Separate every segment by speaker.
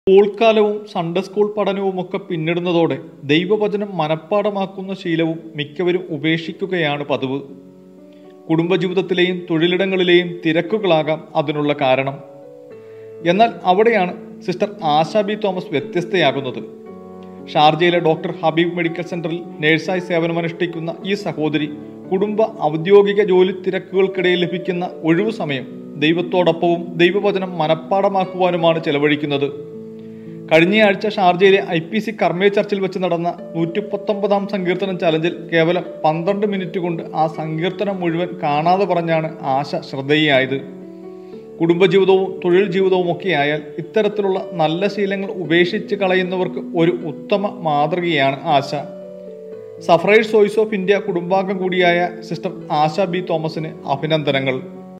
Speaker 1: സ്കൂൾക്കാലവും Sunday school പഠനവുമൊക്കെ പിന്നിടുന്നതോടെ ദൈവവചനം മനഃപ്പാടമാക്കുന്ന ശീലവും മിക്കവരും ഉപേക്ഷിക്കുകയാണ് പതിവ് കുടുംബജീവിതത്തിലെയും തൊഴിലിടങ്ങളിലെയും തിരക്കുകളാകാം അതിനുള്ള കാരണം എന്നാൽ അവിടെയാണ് സിസ്റ്റർ ആശാ ബി തോമസ് വ്യത്യസ്തയാകുന്നത് ഷാർജയിലെ ഡോക്ടർ ഹബീബ് മെഡിക്കൽ സെന്ററിൽ നഴ്സായി സേവനമനുഷ്ഠിക്കുന്ന ഈ സഹോദരി കുടുംബ ഔദ്യോഗിക ജോലി തിരക്കുകൾക്കിടയിൽ ലഭിക്കുന്ന ഒഴിവു സമയം ദൈവത്തോടൊപ്പവും ദൈവവചനം മനഃപ്പാടമാക്കുവാനുമാണ് ചെലവഴിക്കുന്നത് കഴിഞ്ഞയാഴ്ച ഷാർജയിലെ ഐ പി സി കർമ്മേ ചർച്ചിൽ വെച്ച് നടന്ന നൂറ്റി പത്തൊമ്പതാം സങ്കീർത്തനം ചലഞ്ചിൽ കേവലം പന്ത്രണ്ട് മിനിറ്റ് കൊണ്ട് ആ സങ്കീർത്തനം മുഴുവൻ കാണാതെ പറഞ്ഞാണ് ആശ ശ്രദ്ധേയായത് കുടുംബജീവിതവും തൊഴിൽ ജീവിതവും ഒക്കെ ആയാൽ ഇത്തരത്തിലുള്ള നല്ല ശീലങ്ങൾ ഉപേക്ഷിച്ച് കളയുന്നവർക്ക് ഒരു ഉത്തമ മാതൃകയാണ് ആശ സഫറൈഡ് സോയ്സ് ഓഫ് ഇന്ത്യ കുടുംബാംഗം കൂടിയായ സിസ്റ്റർ ആശ ബി തോമസിന് അഭിനന്ദനങ്ങൾ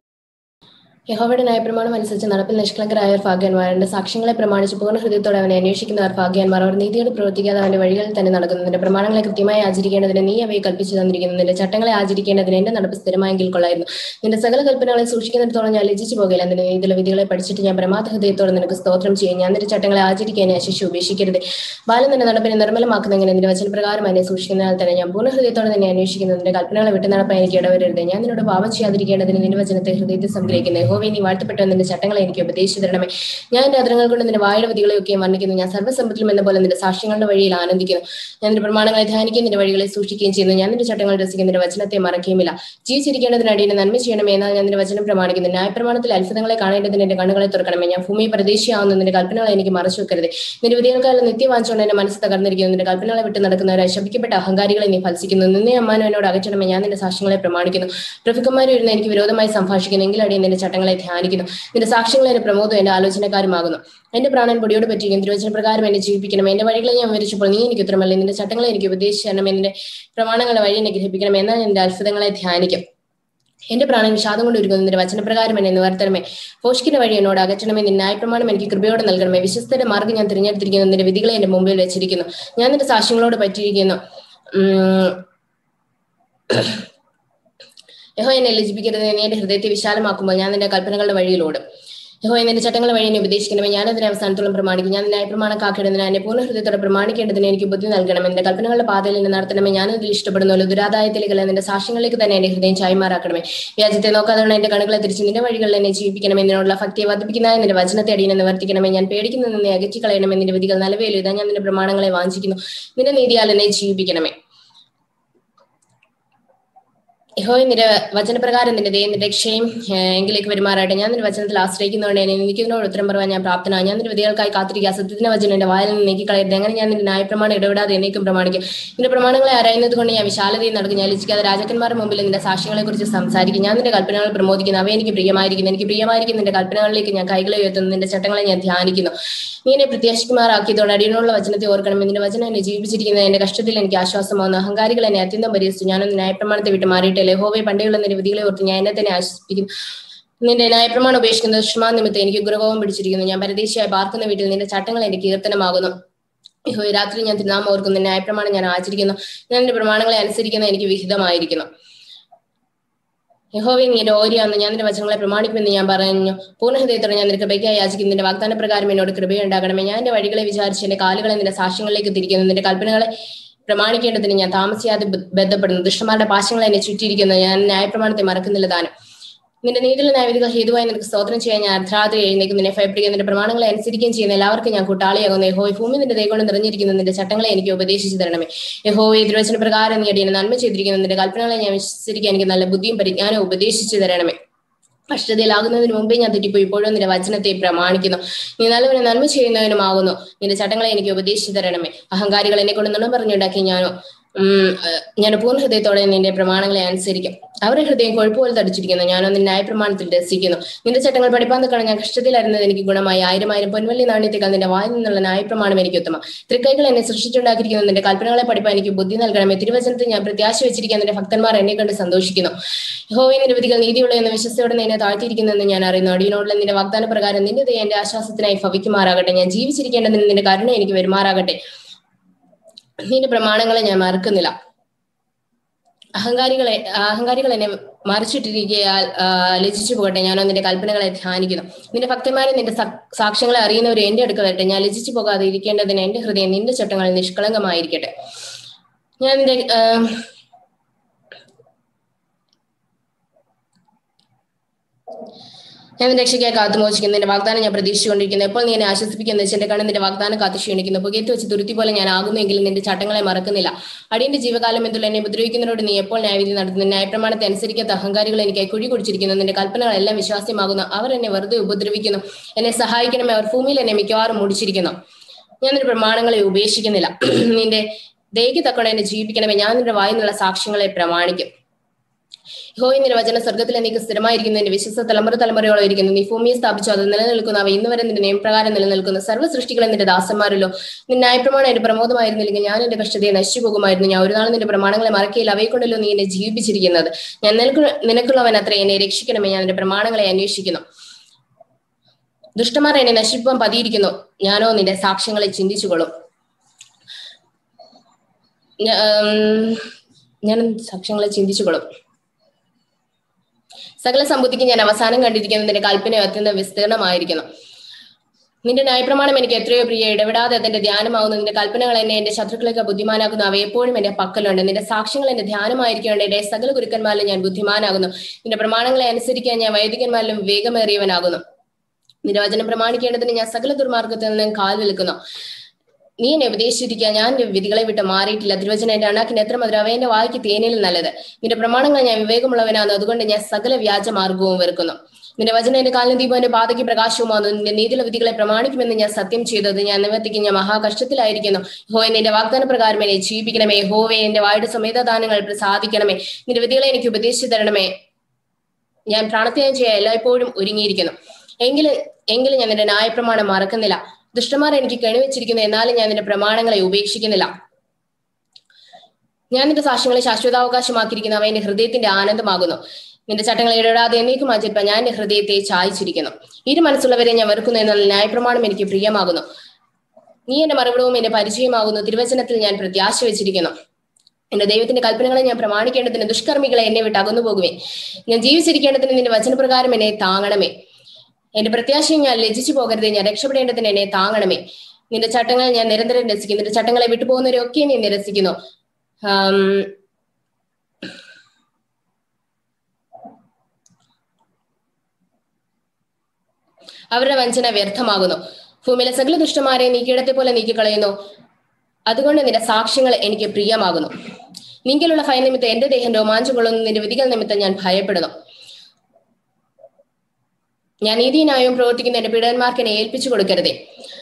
Speaker 2: യഹോവയുടെ ന്യായപ്രമാണം അനുസരിച്ച് നടപ്പിൽ നിഷ്കളങ്കരായവർ ഭാഗ്യന്മാരുണ്ട് സാക്ഷ്യങ്ങളെ പ്രമാണിച്ച് പൂർണ്ണ ഹൃദയത്തോടെ അവനെ അന്വേഷിക്കുന്നവർ ഭാഗ്യന്മാർ അവർ നീതിയോട് പ്രവർത്തിക്കാതെ അവന്റെ വഴികളിൽ തന്നെ നടക്കുന്നതിന്റെ പ്രമാണങ്ങളെ കൃത്യമായി ആചരിക്കേണ്ടതിന് നീ അവയെ കൽപ്പിച്ചു തന്നിരിക്കുന്നു നിന്റെ ചട്ടങ്ങളെ ആചരിക്കേണ്ടതിന് എന്റെ നടപ്പ് സ്ഥിരമായെങ്കിൽ കൊള്ളായിരുന്നു നിന്റെ സകല കൽപ്പനകളെ സൂക്ഷിക്കുന്നിടത്തോളം ഞാൻ ലജിച്ചു പോകില്ല നിന്റെ നീതിയിലെ വിധികളെ പഠിച്ചിട്ട് ഞാൻ പരമാർത്ഥ ഹൃദയത്തോടെ നിനക്ക് സ്തോത്രം ചെയ്യും ഞാൻ നിന്റെ ചട്ടങ്ങളെ ആചരിക്കാൻ ഞാൻ ശിശു ഉപേക്ഷിക്കരുത് ബാലൻ നിന്റെ നടപ്പിനെ നിർമ്മലമാക്കുന്നെങ്ങനെ നിന്റെ വചനപ്രകാരം എന്നെ സൂക്ഷിക്കുന്നതിനാൽ തന്നെ ഞാൻ പൂർണ്ണ ഹൃദയത്തോടെ തന്നെ അന്വേഷിക്കുന്നു നിന്റെ കൽപ്പനകളെ വിട്ടു നടപ്പാൻ എനിക്ക് ഇടവരരുത് ഞാൻ നിന്നോട് പാപം ചെയ്യാതിരിക്കേണ്ടതിന് നിന്റെ വചനത്തെ ഹൃദയത്തിൽ സംഗ്രഹിക്കുന്നു യഹോവേ നീ വാഴ്ത്തപ്പെട്ട നിന്റെ ചട്ടങ്ങളെ എനിക്ക് ഉപദേശിച്ചു തരണമേ ഞാൻ എന്റെ അതിരങ്ങൾ കൊണ്ട് നിന്റെ വായുടെ വിധികളെയൊക്കെ വർണ്ണിക്കുന്നു ഞാൻ സർവ്വസമ്പത്തിലും എന്ന പോലെ നിന്റെ സാക്ഷ്യങ്ങളുടെ വഴിയിൽ ആനന്ദിക്കുന്നു ഞാൻ നിന്റെ പ്രമാണങ്ങളെ ധ്യാനിക്കുകയും നിന്റെ വഴികളെ സൂക്ഷിക്കുകയും ചെയ്യുന്നു ഞാൻ നിന്റെ ചട്ടങ്ങൾ രസിക്കും നിന്റെ വചനത്തെ മറക്കുകയുമില്ല ജീവിച്ചിരിക്കേണ്ടതിനടിയിൽ നന്മ ചെയ്യണമേ എന്നാൽ ഞാൻ നിന്റെ വചനം പ്രമാണിക്കുന്നു ന്യായപ്രമാണത്തിൽ അത്ഭുതങ്ങളെ കാണേണ്ടതിന് എന്റെ കണ്ണുകളെ തുറക്കണമേ ഞാൻ ഭൂമി പ്രദേശിയാവുന്ന നിന്റെ കൽപ്പനകളെ എനിക്ക് മറച്ചു വെക്കരുത് നിന്റെ വിധികൾക്കാലം നിത്യവാഞ്ചോണ്ട് എന്റെ മനസ്സ് തകർന്നിരിക്കുന്നു നിന്റെ കൽപ്പനകളെ വിട്ട് നടക്കുന്നവരായി ശപിക്കപ്പെട്ട അഹങ്കാരികളെ നീ ഫലിച്ചിക്കുന്നു നിന്നെ അമ്മാനും എന്നോട് അകറ്റണമേ ഞാൻ നിന്റെ സാക്ഷ്യങ്ങളെ പ്രമാണിക്കുന്നു പ്രഭുക്കന്മാരും ഇരുന്ന് എനിക്ക് വിരോധമായി സംഭാഷിക്കുന്നു എങ്കിലടിയും നിന്റെ ചട്ടങ്ങളെ ധ്യാനിക്കുന്നു നിന്റെ സാക്ഷ്യങ്ങൾ എന്റെ പ്രമോദം എന്റെ ആലോചനക്കാരുമാകുന്നു എന്റെ പ്രാണൻ പൊടിയോട് പറ്റിയിരിക്കും തിരുവചന പ്രകാരം എന്നെ ജീവിപ്പിക്കണം എന്റെ വഴികളെ ഞാൻ വിവരിച്ചപ്പോൾ നീ എനിക്ക് ഉത്തരമല്ലേ നിന്റെ ചട്ടങ്ങളെ എനിക്ക് ഉപദേശിച്ചു തരണം എന്റെ പ്രമാണങ്ങളുടെ വഴി എന്നെ ഗ്രഹിപ്പിക്കണം എന്നാൽ എന്റെ അത്ഭുതങ്ങളെ ധ്യാനിക്കും എന്റെ പ്രാണൻ വിഷാദം കൊണ്ട് ഒരുക്കുന്നു നിന്റെ വചനപ്രകാരം എന്നെ നിവർത്തണമേ പോഷിക്കുന്ന വഴി എന്നോട് അകറ്റണമേ നിന്റെ ന്യായപ്രമാണം എനിക്ക് കൃപയോടെ നൽകണമേ വിശ്വസ്തയുടെ മാർഗ്ഗം ഞാൻ തിരഞ്ഞെടുത്തിരിക്കുന്നു നിന്റെ വിധികളെ എന്റെ മുമ്പിൽ വെച്ചിരിക്കുന്നു ഞാൻ നിന്റെ സാക്ഷ്യങ്ങളോട് പറ്റിയിരിക്കുന്നു ഉം യഹോ എന്നെ ലജിപ്പിക്കരുത് നീ എന്റെ ഹൃദയത്തെ വിശാലമാക്കുമ്പോൾ ഞാൻ നിന്റെ കൽപ്പനകളുടെ വഴിയിലോടും യഹോ എന്നെ ചട്ടങ്ങളുടെ വഴി എന്നെ ഉപദേശിക്കണമേ ഞാൻ അതിനെ അവസാനത്തോളം പ്രമാണിക്കും ഞാൻ ന്യായ പ്രമാണം കാക്കേണ്ടതിന് എന്നെ പൂർണ്ണ ഹൃദയത്തോടെ പ്രമാണിക്കേണ്ടതിന് എനിക്ക് ബുദ്ധി നൽകണം എന്റെ കൽപ്പനകളുടെ പാതയിൽ എന്നെ നടത്തണമേ ഞാൻ അതിൽ ഇഷ്ടപ്പെടുന്നു ദുരാദായത്തിലേക്കല്ല നിന്റെ സാക്ഷ്യങ്ങളിലേക്ക് തന്നെ എന്റെ ഹൃദയം ചായ്മാറാക്കണമേ വ്യാജത്തെ നോക്കാതെ എന്റെ കണുകളെ തിരിച്ച് നിന്റെ വഴികളിൽ എന്നെ ജീവിപ്പിക്കണമേ നിന്നോടുള്ള ഭക്തിയെ വർദ്ധിപ്പിക്കുന്ന നിന്റെ വചനത്തെ അടിയനെ നിവർത്തിക്കണമേ ഞാൻ പേടിക്കുന്ന നിന്നെ അകറ്റിക്കളയണമേ നിന്റെ വിധികൾ നിലവേലും ഇതാ ഞാൻ നിന്റെ പ്രമാണങ്ങളെ വാഞ്ചിക്കുന്നു നിന്റെ നീതിയാൽ എന്നെ ജീവിപ്പിക്കണമേ യഹോയ് നിന്റെ വചനപ്രകാരം നിന്റെ ദൈവം നിന്റെ രക്ഷയും എങ്കിലേക്ക് പെരുമാറാട്ടെ ഞാൻ നിന്റെ വചനത്തിൽ ആശ്രയിക്കുന്നതുകൊണ്ട് എന്നെ എനിക്കിതിനോട് ഉത്തരം പറയാൻ ഞാൻ പ്രാപ്തനാണ് ഞാൻ നിന്റെ വിധികൾക്കായി കാത്തിരിക്കുക സത്യത്തിന്റെ വചനം എന്റെ വായിൽ നിന്ന് നീക്കിക്കളയരുത് അങ്ങനെ ഞാൻ നിന്റെ ന്യായപ്രമാണം ഇടപെടാതെ എന്നേക്കും പ്രമാണിക്കും നിന്റെ പ്രമാണങ്ങളെ അറിയുന്നത് കൊണ്ട് ഞാൻ വിശാലതയിൽ നടക്കും ഞാൻ ലഭിക്കാതെ രാജാക്കന്മാരുടെ മുമ്പിൽ നിന്റെ സാക്ഷ്യങ്ങളെ കുറിച്ച് സംസാരിക്കും ഞാൻ നിന്റെ കൽപ്പനകൾ പ്രമോദിക്കുന്നു അവ എനിക്ക് പ്രിയമായിരിക്കുന്നു എനിക്ക് പ്രിയമായിരിക്കും നിന്റെ കൽപ്പനകളിലേക്ക് ഞാൻ കൈകളെ ഉയർത്തുന്നു നിന്റെ ചട്ടങ്ങളെ ഞാൻ ധ്യാനിക്കുന്നു നീ എന്നെ പ്രത്യാശിക്കുമാറാക്കിയതോടെ അടിയനുള്ള വചനത്തെ ഓർക്കണം നിന്റെ വചനം എന്നെ ജീവിപ്പിച്ചിരിക്കുന്നത് എന്റെ കഷ്ടത്തിൽ എനിക്ക് ആശ്വാസമാകുന്നു അഹങ്കാരികൾ എന്നെ അത്യന്തം പരിഹസിച്ചു ഞാനൊന്ന് ന്യായപ്രമാണത്തെ വിട്ട് മാറിയിട്ട് യഹോവെ പണ്ടേയുള്ള നിന്റെ വിധികളെ ഓർത്ത് ഞാൻ എന്നെ തന്നെ ആശ്വസിപ്പിക്കുന്നു നിന്റെ ന്യായപ്രമാണം ഉപേക്ഷിക്കുന്ന ദുഷ്മാ നിമിത്തം എനിക്ക് ഗുരുകവും പിടിച്ചിരിക്കുന്നു ഞാൻ പരദേശിയായി പാർക്കുന്ന വീട്ടിൽ നിന്റെ ചട്ടങ്ങൾ എനിക്ക് കീർത്തനമാകുന്നു യഹോ രാത്രി ഞാൻ തിരുനാമം ഓർക്കുന്നു ന്യായപ്രമാണം ഞാൻ ആചരിക്കുന്നു ഞാൻ എന്റെ പ്രമാണങ്ങളെ അനുസരിക്കുന്ന എനിക്ക് വിഹിതമായിരിക്കുന്നു യഹോവെ നീ എന്റെ ഓരിയാന്ന് ഞാൻ നിന്റെ വചനങ്ങളെ പ്രമാണിക്കുമെന്ന് ഞാൻ പറഞ്ഞു പൂർണ്ണഹൃദയത്തോടെ ഞാൻ നിന്റെ കൃപയ്ക്കായി യാചിക്കുന്നു നിന്റെ വാഗ്ദാന പ്രകാരം എന്നോട് കൃപയുണ്ടാകണമേ ഞാൻ എന്റെ വഴികളെ വിചാരിച്ച് എന്റെ കാലുകളെ നിന്റെ സാക്ഷ്യങ്ങളിലേക്ക് തിരിക്കുന്നു നിന്റെ കൽപ്പനകളെ പ്രമാണിക്കേണ്ടതിന് ഞാൻ താമസിയാതെ ബന്ധപ്പെടുന്നു ദുഷ്ടന്മാരുടെ പാശങ്ങളെ എന്നെ ചുറ്റിയിരിക്കുന്നു ഞാൻ ന്യായപ്രമാണത്തെ മറക്കുന്നില്ല താനും നിന്റെ നീതിയിലെ ന്യായവിധികൾ ഹേതുവായി നിനക്ക് സ്തോത്രം ചെയ്യാൻ ഞാൻ അർദ്ധരാത്രി എഴുന്നേക്കും നിന്നെ ഭയപ്പെടുകയും നിന്റെ പ്രമാണങ്ങളെ അനുസരിക്കുകയും ചെയ്യുന്ന എല്ലാവർക്കും ഞാൻ കൂട്ടാളിയാകുന്നു യഹോയ് ഭൂമി നിന്റെ ദൈവം നിറഞ്ഞിരിക്കുന്നു നിന്റെ ചട്ടങ്ങളെ എനിക്ക് ഉപദേശിച്ചു തരണമേ യഹോയെ തിരുവചന പ്രകാരം നീ അടിയനെ നന്മ ചെയ്തിരിക്കുന്നു നിന്റെ കൽപ്പനകളെ ഞാൻ വിശ്വസിക്കാൻ എനിക്ക് നല്ല ബുദ്ധിയും പരിജ്ഞാനവും ഉപദേശിച്ചു തരണമേ കഷ്ടതയിലാകുന്നതിന് മുമ്പേ ഞാൻ തെറ്റിപ്പോയി ഇപ്പോഴും നിന്റെ വചനത്തെ പ്രമാണിക്കുന്നു നീ നല്ലവനെ നന്മ ചെയ്യുന്നവനുമാകുന്നു നിന്റെ ചട്ടങ്ങളെ എനിക്ക് ഉപദേശിച്ചു തരണമേ അഹങ്കാരികൾ എന്നെ കൊണ്ട് നുണ പറഞ്ഞുണ്ടാക്കി ഞാനോ ഉം ഞാൻ പൂർണ്ണ ഹൃദയത്തോടെ നിന്റെ പ്രമാണങ്ങളെ അനുസരിക്കും അവരുടെ ഹൃദയം കൊഴുപ്പുപോലെ തടിച്ചിരിക്കുന്നു ഞാനോ നിന്റെ ന്യായപ്രമാണത്തിൽ രസിക്കുന്നു നിന്റെ ചട്ടങ്ങൾ പഠിപ്പാൻ നിൽക്കണം ഞാൻ കഷ്ടത്തിലായിരുന്നത് എനിക്ക് ഗുണമായി ആയിരം ആയിരം പൊൻവല്ലി നാണ്യത്തേക്കാൾ നിന്റെ വായിൽ നിന്നുള്ള ന്യായപ്രമാണം എനിക്ക് ഉത്തമ തൃക്കൈകൾ എന്നെ സൃഷ്ടിച്ചുണ്ടാക്കിയിരിക്കുന്നു നിന്റെ കൽപ്പനകളെ പഠിപ്പാൻ എനിക്ക് ബുദ്ധി നൽകണമേ തിരുവചനത്തിൽ ഞാൻ പ്രത്യാശ വെച്ചിരിക്കുന്ന നിന്റെ ഭക്തന്മാർ എന്നെ കണ്ട് സന്തോഷിക്കുന്നു ഹോവി നിന്റെ വിധികൾ നീതിയുള്ള എന്ന വിശ്വസയോടെ നിന്നെ താഴ്ത്തിയിരിക്കുന്നെന്ന് ഞാൻ അറിയുന്നു അടിയനോടുള്ള നിന്റെ വാഗ്ദാന പ്രകാരം നിന്റെ ദയ എന്റെ ആശ്വാസത്തിനായി ഭവിക്കുമാറാകട്ടെ ഞാൻ ജീവിച്ചിരിക്കേണ്ടതിന് നിന്റെ കരുണ എനിക്ക് വരുമാറാകട്ടെ നിന്റെ പ്രമാണങ്ങളെ ഞാൻ മറക്കുന്നില്ല അഹങ്കാരികളെ അഹങ്കാരികൾ എന്നെ മറിച്ചിട്ടിരിക്കയാൽ ആ, ലജിച്ചു പോകട്ടെ ഞാനോ നിന്റെ കൽപ്പനകളെ ധ്യാനിക്കുന്നു നിന്റെ ഭക്തന്മാരെ നിന്റെ സ- സാക്ഷ്യങ്ങളെ അറിയുന്നവർ എന്റെ അടുക്കൽ വരട്ടെ ഞാൻ ലജിച്ചു പോകാതെ ഇരിക്കേണ്ടതിന് എന്റെ ഹൃദയം നിന്റെ ചട്ടങ്ങളിൽ നിഷ്കളങ്കമായിരിക്കട്ടെ ഞാൻ നിന്റെ ആ, ഞാൻ നിന്റെ രക്ഷയ്ക്കായി കാത്തുമോചിക്കുന്നു നിന്റെ വാഗ്ദാനം ഞാൻ പ്രതീക്ഷിച്ചുകൊണ്ടിരിക്കുന്നു എപ്പോൾ നീ എന്നെ ആശ്വസിപ്പിക്കുന്ന എന്റെ കണ്ണ് നിന്റെ വാഗ്ദാനം കാത്തു ക്ഷീണിക്കുന്നു പുകയത്ത് വെച്ച് തുരുത്തി പോലെ ഞാൻ ആകുന്നുവെങ്കിലും നിന്റെ ചട്ടങ്ങളെ മറക്കുന്നില്ല അടിയന്റെ ജീവകാലം എന്തുള്ള എന്നെ ഉപദ്രവിക്കുന്നതിനോട് നീ എപ്പോൾ ന്യായവിധി നടത്തുന്നു ന്യായപ്രമാണത്തെ അനുസരിക്കാത്ത അഹങ്കാരികൾ എനിക്കായി കുഴി കുടിച്ചിരിക്കുന്നു നിന്റെ കൽപ്പനകളെല്ലാം വിശ്വാസ്യമാകുന്നു അവർ എന്നെ വെറുതെ ഉപദ്രവിക്കുന്നു എന്നെ സഹായിക്കണമേ അവർ ഭൂമിയിൽ എന്നെ മിക്കവാറും മുടിച്ചിരിക്കുന്നു ഞാൻ നിന്റെ പ്രമാണങ്ങളെ ഉപേക്ഷിക്കുന്നില്ല നിന്റെ ദയക്ക് തക്കോടെ എന്നെ ജീവിപ്പിക്കണമേ ഞാൻ നിന്റെ വായിൽ നിന്നുള്ള സാക്ഷ്യങ്ങളെ പ്രമാണിക്കും യഹോവേ നിന്റെ വചന സ്വർഗത്തിൽ നീക്ക് സ്ഥിരമായിരിക്കുന്നു നിന്റെ വിശ്വസ തലമുറ തലമുറയോളം ഇരിക്കുന്നു നീ ഭൂമിയെ സ്ഥാപിച്ചു അത് നിലനിൽക്കുന്നു അവ ഇന്ന് വരെ നിന്റെ നിയമപ്രകാരം നിലനിൽക്കുന്നു സർവ്വ സൃഷ്ടികളെ നിന്റെ ദാസന്മാരല്ലോ നിന്റെ ന്യായപ്രമാണം എന്റെ പ്രമോദമായിരുന്നില്ലെങ്കിൽ ഞാൻ എന്റെ കഷ്ടതയെ നശിച്ചു പോകുമായിരുന്നു ഞാൻ ഒരു നാൾ നിന്റെ പ്രമാണങ്ങളെ മറക്കയില്ല അവയെ കൊണ്ടല്ലോ നീ എന്നെ ജീവിപ്പിച്ചിരിക്കുന്നത് ഞാൻ നിനക്ക് നിനക്കുള്ളവൻ അത്ര എന്നെ രക്ഷിക്കണമേ ഞാൻ എന്റെ പ്രമാണങ്ങളെ അന്വേഷിക്കുന്നു ദുഷ്ടന്മാർ എന്നെ നശിപ്പാൻ പതിയിരിക്കുന്നു ഞാനോ നിന്റെ സാക്ഷ്യങ്ങളെ ചിന്തിച്ചുകൊള്ളും ഞാ- ഉം, ഞാൻ സാക്ഷ്യങ്ങളെ ചിന്തിച്ചുകൊള്ളും സകല സമ്പത്തിക്ക് ഞാൻ അവസാനം കണ്ടിരിക്കുന്ന നിന്റെ കൽപ്പന അത്യന്തം വിസ്തീർണമായിരിക്കുന്നു നിന്റെ ന്യായപ്രമാണം എനിക്ക് എത്രയോ പ്രിയ ഇടപെടാതെ അതിന്റെ ധ്യാനമാകുന്നു നിന്റെ കൽപ്പനകൾ എന്നെ എന്റെ ശത്രുക്കളൊക്കെ ബുദ്ധിമാനാക്കുന്നു അവ എപ്പോഴും എന്റെ പക്കലുണ്ട് നിന്റെ സാക്ഷ്യങ്ങൾ എന്റെ ധ്യാനമായിരിക്കുന്നുണ്ട് എന്റെ സകല ഗുരുക്കന്മാരിലും ഞാൻ ബുദ്ധിമാനാകുന്നു നിന്റെ പ്രമാണങ്ങളെ അനുസരിക്കാൻ ഞാൻ വൈദികന്മാരിലും വേഗമേറിയവനാകുന്നു നിന്റെ വചനം പ്രമാണിക്കേണ്ടതിന് ഞാൻ സകല ദുർമാർഗത്തിൽ നിന്നും കാൽ വിൽക്കുന്നു നീ എന്നെ ഉപദേശിച്ചിരിക്കുക ഞാൻ നിന്റെ വിധികളെ വിട്ട് മാറിയിട്ടില്ല തിരുവചനം എന്റെ അണാക്കിന് എത്ര മധുരം അവന്റെ വായിക്ക് തേനിൽ നല്ലത് നിന്റെ പ്രമാണങ്ങൾ ഞാൻ വിവേകമുള്ളവനാണ് അതുകൊണ്ട് ഞാൻ സകല വ്യാജ മാർഗവും വെറുക്കുന്നു നിന്റെ വചനം എന്റെ കാലിന് ദീപം എന്റെ പാതയ്ക്ക് പ്രകാശവുമാകുന്നു നിന്റെ നീതിയുള്ള വിധികളെ പ്രമാണിക്കുമെന്ന് ഞാൻ സത്യം ചെയ്തത് ഞാൻ നിവർത്തിക്ക് ഞാൻ മഹാകഷ്ടത്തിലായിരിക്കുന്നു ഹോ നിന്റെ വാഗ്ദാന പ്രകാരം എന്നെ ജീവിപ്പിക്കണമേ ഹോവേ എന്റെ വായുടെ സമേതദാനങ്ങൾ പ്രസാദിക്കണമേ നിന്റെ വിധികളെ എനിക്ക് ഉപദേശിച്ചു തരണമേ ഞാൻ പ്രാർത്ഥന ചെയ്യാൻ എല്ലായ്പ്പോഴും ഒരുങ്ങിയിരിക്കുന്നു എങ്കിലും എങ്കിലും ഞാൻ നിന്റെ ന്യായപ്രമാണം മറക്കുന്നില്ല ദുഷ്ടന്മാർ എനിക്ക് കെണിവെച്ചിരിക്കുന്നു എന്നാലും ഞാൻ നിന്റെ പ്രമാണങ്ങളെ ഉപേക്ഷിക്കുന്നില്ല ഞാൻ നിന്റെ സാക്ഷ്യങ്ങളെ ശാശ്വതാവകാശമാക്കിയിരിക്കുന്നു അവ എന്റെ ഹൃദയത്തിന്റെ ആനന്ദമാകുന്നു നിന്റെ ചട്ടങ്ങൾ ഇടപെടാതെ എന്നേക്കും ആചരിപ്പാൻ ഞാൻ എന്റെ ഹൃദയത്തെ ചായച്ചിരിക്കുന്നു ഇരു മനസ്സുള്ളവരെ ഞാൻ വെറുക്കുന്നു എന്നാൽ ന്യായപ്രമാണം എനിക്ക് പ്രിയമാകുന്നു നീ എന്റെ മറുപടവും എന്റെ പരിചയമാകുന്നു തിരുവചനത്തിൽ ഞാൻ പ്രത്യാശ വെച്ചിരിക്കുന്നു എന്റെ ദൈവത്തിന്റെ കൽപ്പനകളെ ഞാൻ പ്രമാണിക്കേണ്ടതിന് ദുഷ്കർമ്മികളെ എന്നെ വിട്ട് അകന്നു പോകുവേ ഞാൻ ജീവിച്ചിരിക്കേണ്ടതിന് നിന്റെ വചനപ്രകാരം എന്നെ താങ്ങണമേ എന്റെ പ്രത്യാശയും ഞാൻ ലജിച്ചു പോകരുത് ഞാൻ രക്ഷപ്പെടേണ്ടതിന് എന്നെ താങ്ങണമേ നിന്റെ ചട്ടങ്ങൾ ഞാൻ നിരന്തരം രസിക്കും നിന്റെ ചട്ടങ്ങളെ വിട്ടുപോകുന്നവരൊക്കെ നീ നിരസിക്കുന്നു ആം, അവരുടെ വഞ്ചന വ്യർത്ഥമാകുന്നു ഭൂമിയിലെ സകല ദുഷ്ടന്മാരെ നീക്കിയിടത്തെ പോലെ നീക്കിക്കളയുന്നു അതുകൊണ്ട് നിന്റെ സാക്ഷ്യങ്ങൾ എനിക്ക് പ്രിയമാകുന്നു നിങ്കിലുള്ള ഭയനിമിത്തം എന്റെ ദേഹം രോമാഞ്ചം കൊള്ളുന്നു നിന്റെ വിധികൾ നിമിത്തം ഞാൻ ഭയപ്പെടുന്നു ഞാൻ നീതിനായും പ്രവർത്തിക്കുന്ന എന്റെ പീഡന്മാർക്ക് എന്നെ ഏൽപ്പിച്ചു കൊടുക്കരുതേ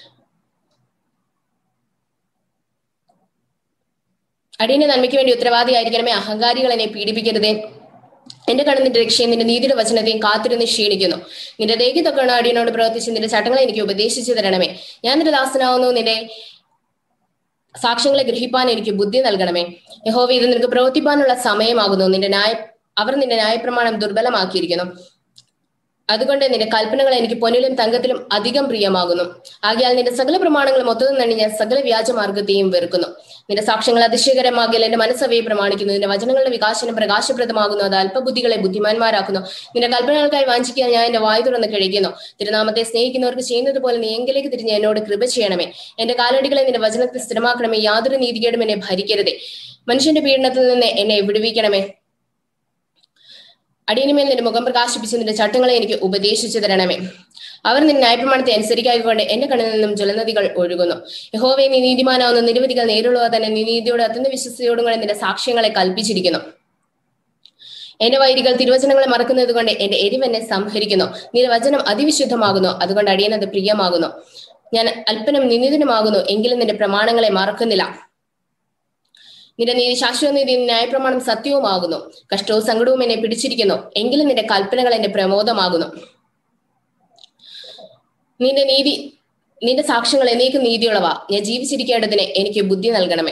Speaker 2: അടിയന്റെ നന്മയ്ക്ക് വേണ്ടി ഉത്തരവാദിയായിരിക്കണമേ അഹങ്കാരികൾ എന്നെ പീഡിപ്പിക്കരുതേ എന്റെ കണ്ണ് നിന്റെ രക്ഷയും നിന്റെ നീതിയുടെ വചനത്തെയും കാത്തിരുന്ന് ക്ഷീണിക്കുന്നു നിന്റെ ദേഹി തൊക്കെയാണ് അടിയനോട് പ്രവർത്തിച്ച് നിന്റെ ചട്ടങ്ങളെ എനിക്ക് ഉപദേശിച്ചു തരണമേ ഞാൻ നിന്റെ ദാസനാവുന്നു നിന്റെ സാക്ഷ്യങ്ങളെ ഗ്രഹിപ്പാൻ എനിക്ക് ബുദ്ധി നൽകണമേ യഹോവ ഇത് നിനക്ക് പ്രവർത്തിപ്പാനുള്ള സമയമാകുന്നു നിന്റെ ന്യായ അവർ നിന്റെ ന്യായപ്രമാണം ദുർബലമാക്കിയിരിക്കുന്നു അതുകൊണ്ട് നിന്റെ കൽപ്പനകൾ എനിക്ക് പൊന്നിലും തങ്കത്തിലും അധികം പ്രിയമാകുന്നു ആകയാൽ നിന്റെ സകല പ്രമാണങ്ങളും മൊത്തം തന്നെ ഞാൻ സകല വ്യാജമാർഗത്തെയും വെറുക്കുന്നു നിന്റെ സാക്ഷ്യങ്ങൾ അതിശയകരമാകിയാൽ എന്റെ മനസ്സവയെ പ്രമാണിക്കുന്നു നിന്റെ വചനങ്ങളുടെ വികാസനം പ്രകാശപ്രദമാകുന്നു അത് അല്പബുദ്ധികളെ ബുദ്ധിമാന്മാരാക്കുന്നു നിന്റെ കൽപ്പനകൾക്കായി വാഞ്ചിക്കാൻ ഞാൻ എന്റെ വായു തുറന്ന് കഴിക്കുന്നു തിരുനാമത്തെ സ്നേഹിക്കുന്നവർക്ക് ചെയ്യുന്നത് പോലെ നീ എങ്കിലേക്ക് തിരിഞ്ഞ് എന്നോട് കൃപ ചെയ്യണമേ എന്റെ കാലടികളെ നിന്റെ വചനത്തിൽ സ്ഥിരമാക്കണമേ യാതൊരു നീതികേടും എന്നെ ഭരിക്കരുതേ മനുഷ്യന്റെ പീഡനത്തിൽ നിന്ന് എന്നെ വിടുവിക്കണമേ അടിയനുമേൽ നിന്റെ മുഖം പ്രകാശിപ്പിച്ച് നിന്റെ ചട്ടങ്ങളെ എനിക്ക് ഉപദേശിച്ചു തരണമേ അവർ നിന്റെ ന്യായപ്രമാണത്തെ അനുസരിക്കായിക്കൊണ്ട് എന്റെ കണ്ണിൽ നിന്നും ജലനദികൾ ഒഴുകുന്നു യഹോവെ നീ നീതിമാനാവുന്ന നിരവധികൾ നേരിടുക തന്നെ നീ നീതിയോട് അത്യന്ത വിശ്വസയോടും കൂടെ നിന്റെ സാക്ഷ്യങ്ങളെ കൽപ്പിച്ചിരിക്കുന്നു എന്റെ വൈരികൾ തിരുവചനങ്ങളെ മറക്കുന്നത് കൊണ്ട് എന്റെ എരിവെന്നെ സംഹരിക്കുന്നു നിന്റെ വചനം അതിവിശുദ്ധമാകുന്നു അതുകൊണ്ട് അടിയനത് പ്രിയമാകുന്നു ഞാൻ അല്പനും നിന്ദിതനുമാകുന്നു എങ്കിലും നിന്റെ പ്രമാണങ്ങളെ മറക്കുന്നില്ല നിന്റെ നീതി ശാശ്വത നീതി ന്യായപ്രമാണം സത്യവുമാകുന്നു കഷ്ടവും സങ്കടവും എന്നെ പിടിച്ചിരിക്കുന്നു എങ്കിലും നിന്റെ കൽപ്പനകൾ എന്റെ പ്രമോദമാകുന്നു നിന്റെ നീതി നിന്റെ സാക്ഷ്യങ്ങൾ എന്നേക്ക് നീതിയുള്ളവ ഞാൻ ജീവിച്ചിരിക്കേണ്ടതിന് എനിക്ക് ബുദ്ധി നൽകണമേ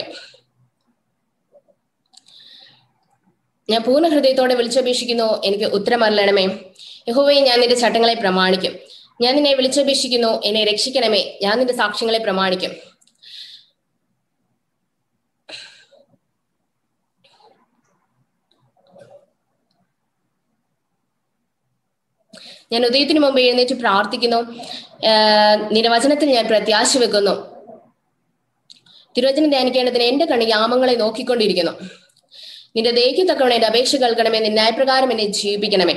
Speaker 2: ഞാൻ പൂർണ്ണ ഹൃദയത്തോടെ വിളിച്ചപേക്ഷിക്കുന്നു എനിക്ക് ഉത്തരമറിയണമേ യഹോവയെ ഞാൻ നിന്റെ ചട്ടങ്ങളെ പ്രമാണിക്കും ഞാൻ നിന്നെ വിളിച്ചപേക്ഷിക്കുന്നു എന്നെ രക്ഷിക്കണമേ ഞാൻ നിന്റെ സാക്ഷ്യങ്ങളെ പ്രമാണിക്കും ഞാൻ ഉദയത്തിന് മുമ്പ് എഴുന്നേറ്റ് പ്രാർത്ഥിക്കുന്നു ആഹ് നിന്റെ വചനത്തിൽ ഞാൻ പ്രത്യാശ വെക്കുന്നു തിരുവചനം ധ്യാനിക്കേണ്ടതിന് എന്റെ കണ്ണ് യാമങ്ങളെ നോക്കിക്കൊണ്ടിരിക്കുന്നു നിന്റെ ദയക്ക് തക്കവണ എന്റെ അപേക്ഷ കേൾക്കണമേ നിന്റെ ന്യായപ്രകാരം എന്നെ ജീവിപ്പിക്കണമേ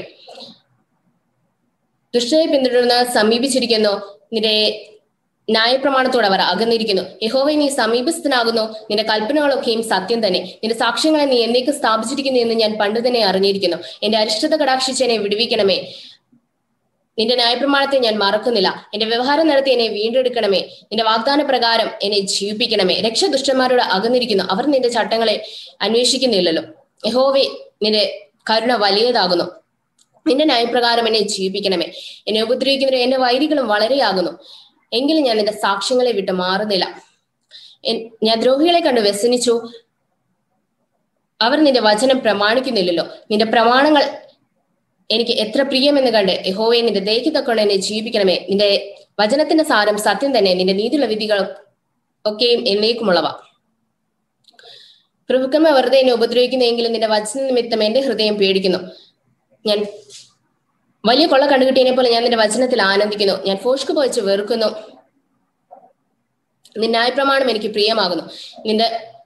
Speaker 2: ദുഷ്ടയെ പിന്തുടർന്ന് സമീപിച്ചിരിക്കുന്നു നിന്റെ ന്യായപ്രമാണത്തോടെ അവർ അകന്നിരിക്കുന്നു യഹോവെ നീ സമീപസ്ഥനാകുന്നു നിന്റെ കൽപ്പനകളൊക്കെയും സത്യം തന്നെ നിന്റെ സാക്ഷ്യങ്ങളെ നീ എന്നേക്ക് സ്ഥാപിച്ചിരിക്കുന്നു എന്ന് ഞാൻ പണ്ട് തന്നെ അറിഞ്ഞിരിക്കുന്നു എന്റെ അരിഷ്ടത കടാക്ഷിച്ച് എന്നെ വിടുവിക്കണമേ നിന്റെ ന്യായപ്രമാണത്തെ ഞാൻ മറക്കുന്നില്ല എന്റെ വ്യവഹാരം നടത്തി എന്നെ വീണ്ടെടുക്കണമേ നിന്റെ വാഗ്ദാന പ്രകാരം എന്നെ ജീവിപ്പിക്കണമേ രക്ഷ ദുഷ്ടന്മാരോട് അകന്നിരിക്കുന്നു അവർ നിന്റെ ചട്ടങ്ങളെ അന്വേഷിക്കുന്നില്ലല്ലോ യഹോവേ നിന്റെ കരുണ വലിയതാകുന്നു നിന്റെ ന്യായപ്രകാരം എന്നെ ജീവിപ്പിക്കണമേ എന്നെ ഉപദ്രവിക്കുന്നവരും എന്റെ വൈരികളും വളരെയാകുന്നു എങ്കിലും ഞാൻ നിന്റെ സാക്ഷ്യങ്ങളെ വിട്ട് മാറുന്നില്ല എൻ- ഞാൻ ദ്രോഹികളെ കണ്ട് വ്യസനിച്ചു അവർ നിന്റെ വചനം പ്രമാണിക്കുന്നില്ലല്ലോ നിന്റെ പ്രമാണങ്ങൾ എനിക്ക് എത്ര പ്രിയമെന്ന് കണ്ട് യഹോവെ നിന്റെ ദയക്ക് തക്കൊണ്ട് എന്നെ ജീവിപ്പിക്കണമേ നിന്റെ വചനത്തിന്റെ സാരം സത്യം തന്നെ നിന്റെ നീതിയുള്ള വിധികളും ഒക്കെയും എന്നേക്കുമുള്ളവ പ്രഭുക്കന്മാർ വെറുതെ എന്നെ ഉപദ്രവിക്കുന്നെങ്കിലും നിന്റെ വചന നിമിത്തം എന്റെ ഹൃദയം പേടിക്കുന്നു ഞാൻ വലിയ കൊള്ള കണ്ടുകിട്ടിയതിനെ പോലെ ഞാൻ നിന്റെ വചനത്തിൽ ആനന്ദിക്കുന്നു ഞാൻ ഫോഷ്ക്ക് പോയിച്ച് വെറുക്കുന്നു നിന്റെ ന്യായപ്രമാണം എനിക്ക് പ്രിയമാകുന്നു നിന്റെ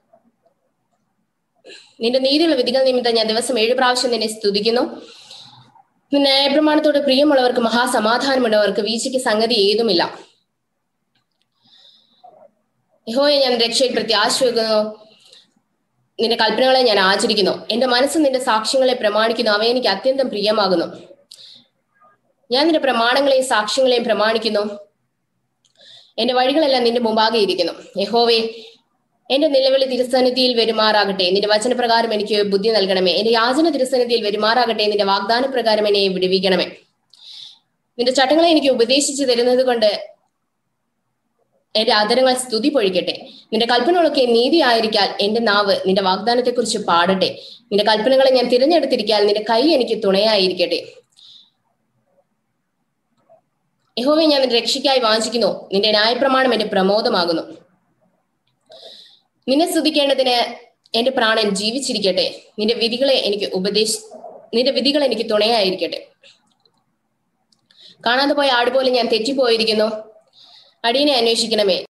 Speaker 2: നിന്റെ നീതിയുള്ള വിധികൾ നിമിത്തം ഞാൻ ദിവസം ഏഴ് പ്രാവശ്യം നിന്നെ സ്തുതിക്കുന്നു നിന്റെ ന്യായപ്രമാണത്തോട് പ്രിയമുള്ളവർക്ക് മഹാസമാധാനമുള്ളവർക്ക് വീഴ്ചയ്ക്ക് സംഗതി ഏതുമില്ല യഹോയെ ഞാൻ രക്ഷയിൽ പ്രത്യാശ വെക്കുന്നു നിന്റെ കൽപ്പനകളെ ഞാൻ ആചരിക്കുന്നു എന്റെ മനസ്സ് നിന്റെ സാക്ഷ്യങ്ങളെ പ്രമാണിക്കുന്നു അവ എനിക്ക് അത്യന്തം പ്രിയമാകുന്നു ഞാൻ നിന്റെ പ്രമാണങ്ങളെയും സാക്ഷ്യങ്ങളെയും പ്രമാണിക്കുന്നു എന്റെ വഴികളെല്ലാം നിന്റെ മുമ്പാകെ ഇരിക്കുന്നു യഹോവേ എന്റെ നിലവിളി തിരുസന്നിധിയിൽ വരുമാറാകട്ടെ നിന്റെ വചനപ്രകാരം എനിക്ക് ബുദ്ധി നൽകണമേ എന്റെ യാചന തിരുസന്നിധിയിൽ വരുമാറാകട്ടെ നിന്റെ വാഗ്ദാന പ്രകാരം എന്നെ വിടുവിക്കണമേ നിന്റെ ചട്ടങ്ങളെ എനിക്ക് ഉപദേശിച്ചു തരുന്നത് കൊണ്ട് എന്റെ ആദരങ്ങൾ സ്തുതി പൊഴിക്കട്ടെ നിന്റെ കൽപ്പനകളൊക്കെ നീതി ആയിരിക്കാൽ എന്റെ നാവ് നിന്റെ വാഗ്ദാനത്തെക്കുറിച്ച് പാടട്ടെ നിന്റെ കൽപ്പനകളെ ഞാൻ തിരഞ്ഞെടുത്തിരിക്കാൽ നിന്റെ കൈ എനിക്ക് തുണയായിരിക്കട്ടെ യഹോവെ ഞാൻ നിന്റെ രക്ഷയ്ക്കായി വാഞ്ചിക്കുന്നു നിന്റെ ന്യായപ്രമാണം എന്റെ പ്രമോദമാകുന്നു നിന്നെ സ്തുതിക്കേണ്ടതിന് എന്റെ പ്രാണൻ ജീവിച്ചിരിക്കട്ടെ നിന്റെ വിധികളെ എനിക്ക് ഉപദേശ നിന്റെ വിധികൾ എനിക്ക് തുണയായിരിക്കട്ടെ കാണാതെ പോയ ആടുപോലെ ഞാൻ തെറ്റിപ്പോയിരിക്കുന്നു അടിയനെ അന്വേഷിക്കണമേ